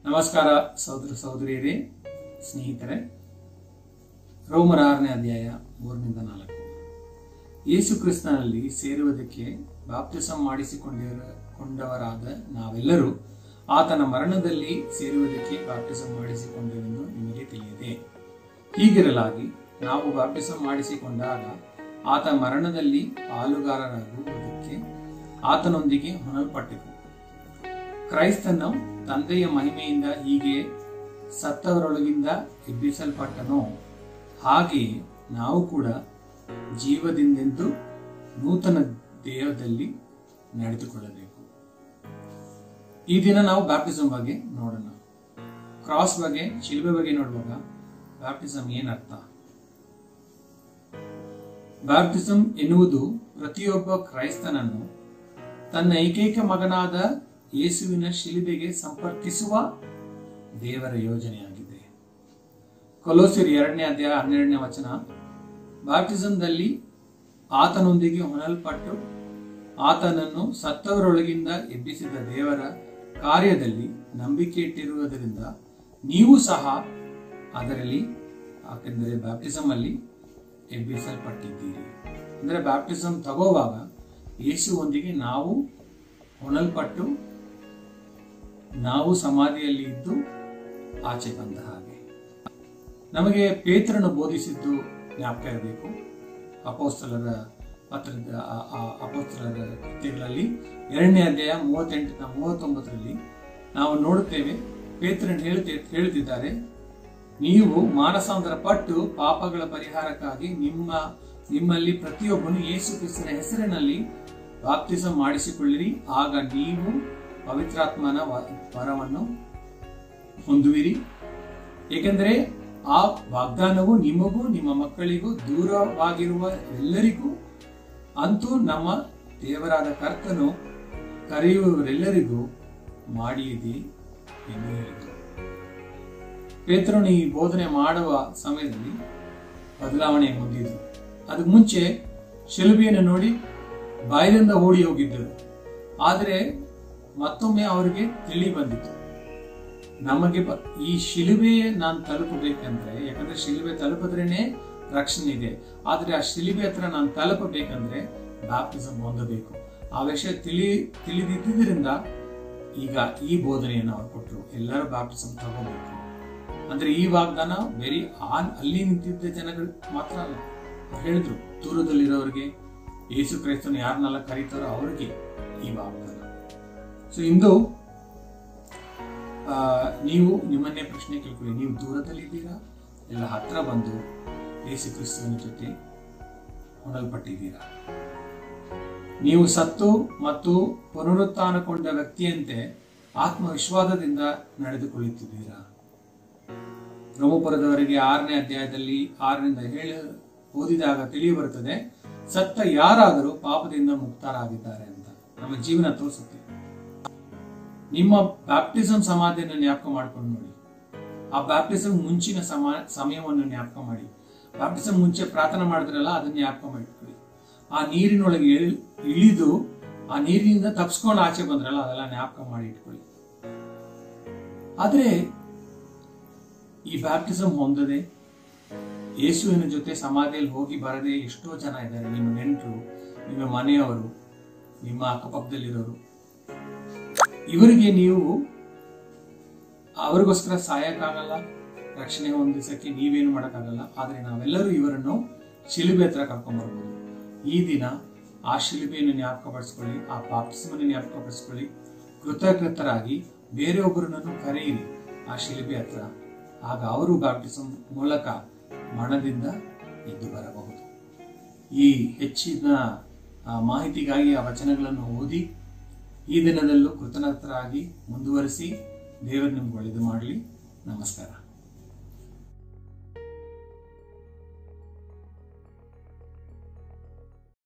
ನಮಸ್ಕಾರ ಸಹೋದರ ಸಹೋದರಿಯರೇ ಸ್ನೇಹಿತರೆ ರೋಮರ ಆರನೇ ಅಧ್ಯಾಯ ಮೂರನಿಂದ ನಾಲ್ಕು ಯೇಸು ಕ್ರಿಸ್ತನಲ್ಲಿ ಸೇರುವುದಕ್ಕೆ ಬಾಪ್ತಿಸಂ ಮಾಡಿಸಿಕೊಂಡಿರ ಕೊಂಡವರಾದ ನಾವೆಲ್ಲರೂ ಆತನ ಮರಣದಲ್ಲಿ ಸೇರುವುದಕ್ಕೆ ಬಾಪ್ತಿಸಂ ಮಾಡಿಸಿಕೊಂಡೆವೆಂದು ನಿಮಗೆ ತಿಳಿಯದೆ ಹೀಗಿರಲಾಗಿ ನಾವು ಬಾಪ್ತಿಸಂ ಮಾಡಿಸಿಕೊಂಡಾಗ ಆತ ಮರಣದಲ್ಲಿ ಪಾಲುಗಾರರಾಗುವುದಕ್ಕೆ ಆತನೊಂದಿಗೆ ಹೊಣಲ್ಪಟ್ಟೆವು ಕ್ರೈಸ್ತನು ತಂದೆಯ ಮಹಿಮೆಯಿಂದ ಹೀಗೆ ಸತ್ತವರೊಳಗಿಂದ ಎಬ್ಬಿಸಲ್ಪಟ್ಟನೋ ಹಾಗೆಯೇ ನಾವು ಕೂಡ ಜೀವದಿಂದೆಂದು ನೂತನ ದೇಹದಲ್ಲಿ ನಡೆದುಕೊಳ್ಳಬೇಕು ಈ ದಿನ ನಾವು ಬ್ಯಾಪ್ಟಿಸಮ್ ಬಗ್ಗೆ ನೋಡೋಣ ಕ್ರಾಸ್ ಬಗ್ಗೆ ಶಿಲ್ಬೆ ಬಗ್ಗೆ ನೋಡುವಾಗ ಬ್ಯಾಪ್ಟಿಸಮ್ ಏನರ್ಥ ಬ್ಯಾಪ್ಟಿಸಮ್ ಎನ್ನುವುದು ಪ್ರತಿಯೊಬ್ಬ ಕ್ರೈಸ್ತನನ್ನು ತನ್ನ ಏಕೈಕ ಮಗನಾದ ಯೇಸುವಿನ ಶಿಲುಬೆಗೆ ಸಂಪರ್ಕಿಸುವ ದೇವರ ಯೋಜನೆಯಾಗಿದೆ ಕೊಲೋಸಿರ್ ಎರಡನೇ ಅಧ್ಯಾಯ ಹನ್ನೆರಡನೇ ವಚನ ಬ್ಯಾಪ್ಟಿಸಮ್ದಲ್ಲಿ ಆತನೊಂದಿಗೆ ಹೊಣಲ್ಪಟ್ಟು ಆತನನ್ನು ಸತ್ತವರೊಳಗಿಂದ ಎಬ್ಬಿಸಿದ ದೇವರ ಕಾರ್ಯದಲ್ಲಿ ನಂಬಿಕೆ ಇಟ್ಟಿರುವುದರಿಂದ ನೀವು ಸಹ ಅದರಲ್ಲಿ ಯಾಕೆಂದರೆ ಬ್ಯಾಪ್ಟಿಸಮ್ ಅಲ್ಲಿ ಎಬ್ಬಿಸಲ್ಪಟ್ಟಿದ್ದೀರಿ ಅಂದರೆ ಬ್ಯಾಪ್ಟಿಸಮ್ ತಗೋವಾಗ ಯೇಸುವೊಂದಿಗೆ ನಾವು ಹೊಣಲ್ಪಟ್ಟು ನಾವು ಸಮಾಧಿಯಲ್ಲಿ ಇದ್ದು ಆಚೆ ಬಂದ ಹಾಗೆ ನಮಗೆ ಪೇತ್ರನು ಬೋಧಿಸಿದ್ದು ಜ್ಞಾಪಕ ಇರಬೇಕು ಅಪೋಸ್ತಲರ ಪತ್ರದ ಆ- ಆ ಅಪೋಸ್ತಲರ ಕೃತ್ಯಗಳಲ್ಲಿ ಎರಡನೇ ಅಧ್ಯಾಯ ಮೂವತ್ತೆಂಟು ಮೂವತ್ತೊಂಬತ್ತರಲ್ಲಿ ನಾವು ನೋಡುತ್ತೇವೆ ಪೇತ್ರನ್ ಹೇಳ್ತಿ ಹೇಳ್ತಿದ್ದಾರೆ ನೀವು ಮಾನಸಾಂತರ ಪಟ್ಟು ಪಾಪಗಳ ಪರಿಹಾರಕ್ಕಾಗಿ ನಿಮ್ಮ ನಿಮ್ಮಲ್ಲಿ ಪ್ರತಿಯೊಬ್ಬನು ಯೇಸು ಕ್ರಿಸ್ತನ ಹೆಸರಿನಲ್ಲಿ ಬಾಪ್ತಿಸಂ ಮಾಡಿಸಿಕೊಳ್ಳಿರಿ ಆಗ ನೀವು ಪವಿತ್ರಾತ್ಮನ ವ- ವರವನ್ನು ಹೊಂದುವಿರಿ ಏಕೆಂದರೆ ಆ ವಾಗ್ದಾನವು ನಿಮಗೂ ನಿಮ್ಮ ಮಕ್ಕಳಿಗೂ ದೂರವಾಗಿರುವ ಎಲ್ಲರಿಗೂ ಅಂತೂ ನಮ್ಮ ದೇವರಾದ ಕರ್ತನು ಕರೆಯುವವರೆಲ್ಲರಿಗೂ ಮಾಡಿದೆ ಎಂದು ಹೇಳಿದರು ಪೇತ್ರನು ಈ ಬೋಧನೆ ಮಾಡುವ ಸಮಯದಲ್ಲಿ ಬದಲಾವಣೆ ಹೊಂದಿದ್ರು ಅದಕ್ಕೆ ಮುಂಚೆ ಶಿಲುಬೆಯನ್ನು ನೋಡಿ ಬಾಯಿದಿಂದ ಓಡಿ ಹೋಗಿದ್ದರು ಆದರೆ ಮತ್ತೊಮ್ಮೆ ಅವರಿಗೆ ತಿಳಿ ಬಂದಿತ್ತು ನಮಗೆ ಬ- ಈ ಶಿಲುಬೆ ನಾನು ತಲುಪಬೇಕಂದ್ರೆ ಯಾಕಂದ್ರೆ ಶಿಲುಬೆ ತಲುಪಿದ್ರೇನೆ ರಕ್ಷಣೆ ಇದೆ ಆದ್ರೆ ಆ ಶಿಲುಬೆ ಹತ್ರ ನಾನು ತಲುಪಬೇಕಂದ್ರೆ ಬ್ಯಾಪ್ಟಿಸಮ್ ಹೊಂದಬೇಕು ಆ ವಿಷಯ ತಿಳಿ ತಿಳಿದಿದ್ದರಿಂದ ಈಗ ಈ ಬೋಧನೆಯನ್ನು ಅವ್ರು ಕೊಟ್ಟರು ಎಲ್ಲರೂ ಬ್ಯಾಪ್ಟಿಸಮ್ ತಗೋಬೇಕು ಅಂದ್ರೆ ಈ ವಾಗ್ದಾನ ಬೇರೆ ಆ ಅಲ್ಲಿ ನಿಂತಿದ್ದ ಜನಗಳು ಮಾತ್ರ ಅಲ್ಲ ಅವ್ರು ಹೇಳಿದ್ರು ದೂರದಲ್ಲಿರೋರಿಗೆ ಯೇಸು ಕ್ರೈಸ್ತನು ಯಾರನ್ನೆಲ್ಲ ಕರೀತಾರೋ ಅವರಿಗೆ ಈ ವಾಗ್ದಾನ ಸೊ ಇಂದು ಆ, ನೀವು ನಿಮ್ಮನ್ನೇ ಪ್ರಶ್ನೆ ಕೇಳ್ಕೊಳ್ಳಿ ನೀವು ದೂರದಲ್ಲಿದ್ದೀರಾ ಇಲ್ಲ ಹತ್ರ ಬಂದು ಯೇಸು ಕ್ರಿಸ್ತನ ಜೊತೆ ಹೊಣಲ್ಪಟ್ಟಿದ್ದೀರಾ ನೀವು ಸತ್ತು ಮತ್ತು ಪುನರುತ್ಥಾನಗೊಂಡ ವ್ಯಕ್ತಿಯಂತೆ ಆತ್ಮವಿಶ್ವಾಸದಿಂದ ನಡೆದುಕೊಳ್ಳುತ್ತಿದ್ದೀರಾ ರೋಮಪುರದವರಿಗೆ ಆರನೇ ಅಧ್ಯಾಯದಲ್ಲಿ ಆರರಿಂದ ಹೇಳ ಓದಿದಾಗ ತಿಳಿಯ ಬರುತ್ತದೆ ಸತ್ತ ಯಾರಾದರೂ ಪಾಪದಿಂದ ಮುಕ್ತರಾಗಿದ್ದಾರೆ ಅಂತ ನಮ್ಮ ಜೀವನ ತೋರಿಸುತ್ತೆ ನಿಮ್ಮ ಬ್ಯಾಪ್ಟಿಸಮ್ ಸಮಾಧಿಯನ್ನು ಜ್ಞಾಪಕ ಮಾಡ್ಕೊಂಡು ನೋಡಿ ಆ ಬ್ಯಾಪ್ಟಿಸಮ್ ಮುಂಚಿನ ಸಮ ಸಮಯವನ್ನು ಜ್ಞಾಪಕ ಮಾಡಿ ಬ್ಯಾಪ್ಟಿಸಮ್ ಮುಂಚೆ ಪ್ರಾರ್ಥನೆ ಮಾಡಿದ್ರಲ್ಲ ಅದನ್ನ ಜ್ಞಾಪಕ ಮಾಡಿಟ್ಕೊಳ್ಳಿ ಆ ನೀರಿನೊಳಗೆ ಇಳ್- ಇಳಿದು ಆ ನೀರಿನಿಂದ ತಪ್ಸ್ಕೊಂಡು ಆಚೆ ಬಂದ್ರಲ್ಲ ಅದೆಲ್ಲ ಜ್ಞಾಪಕ ಮಾಡಿ ಇಟ್ಕೊಳ್ಳಿ ಆದ್ರೆ ಈ ಬ್ಯಾಪ್ಟಿಸಮ್ ಹೊಂದದೆ ಯೇಸುವಿನ ಜೊತೆ ಸಮಾಧಿಯಲ್ಲಿ ಹೋಗಿ ಬರದೆ ಎಷ್ಟೋ ಜನ ಇದ್ದಾರೆ ನಿಮ್ಮ ನೆಂಟರು ನಿಮ್ಮ ಮನೆಯವರು ನಿಮ್ಮ ಅಕ್ಕಪಕ್ಕದಲ್ಲಿರೋರು ಇವರಿಗೆ ನೀವು ಅವರಿಗೋಸ್ಕರ ಸಾಯಕ್ಕಾಗಲ್ಲ ರಕ್ಷಣೆ ಹೊಂದಿಸಕ್ಕೆ ನೀವೇನು ಮಾಡೋಕ್ಕಾಗಲ್ಲ ಆದರೆ ನಾವೆಲ್ಲರೂ ಇವರನ್ನು ಶಿಲುಬೆ ಹತ್ರ ಕರ್ಕೊಂಡ್ಬರ್ಬೋದು ಈ ದಿನ ಆ ಶಿಲುಬೆಯನ್ನು ಜ್ಞಾಪಕಪಡಿಸ್ಕೊಳ್ಳಿ ಆ ಬಾಪ್ಟಿಸಮನ್ನು ಜ್ಞಾಪಕಪಡಿಸ್ಕೊಳ್ಳಿ ಕೃತಜ್ಞತರಾಗಿ ಬೇರೆಯೊಬ್ಬರನ್ನು ಕರೆಯಿರಿ ಆ ಶಿಲುಬೆ ಹತ್ರ ಆಗ ಅವರು ಬ್ಯಾಪ್ಟಿಸಮ್ ಮೂಲಕ ಮರಣದಿಂದ ಎದ್ದು ಬರಬಹುದು ಈ ಹೆಚ್ಚಿನ ಆ, ಮಾಹಿತಿಗಾಗಿ ಆ ವಚನಗಳನ್ನು ಓದಿ ಈ ದಿನದಲ್ಲೂ ಕೃತಜ್ಞತರಾಗಿ ಮುಂದುವರಿಸಿ ದೇವರು ನಿಮ್ಗೆ ಒಳ್ಳೆಯದು ಮಾಡಲಿ ನಮಸ್ಕಾರ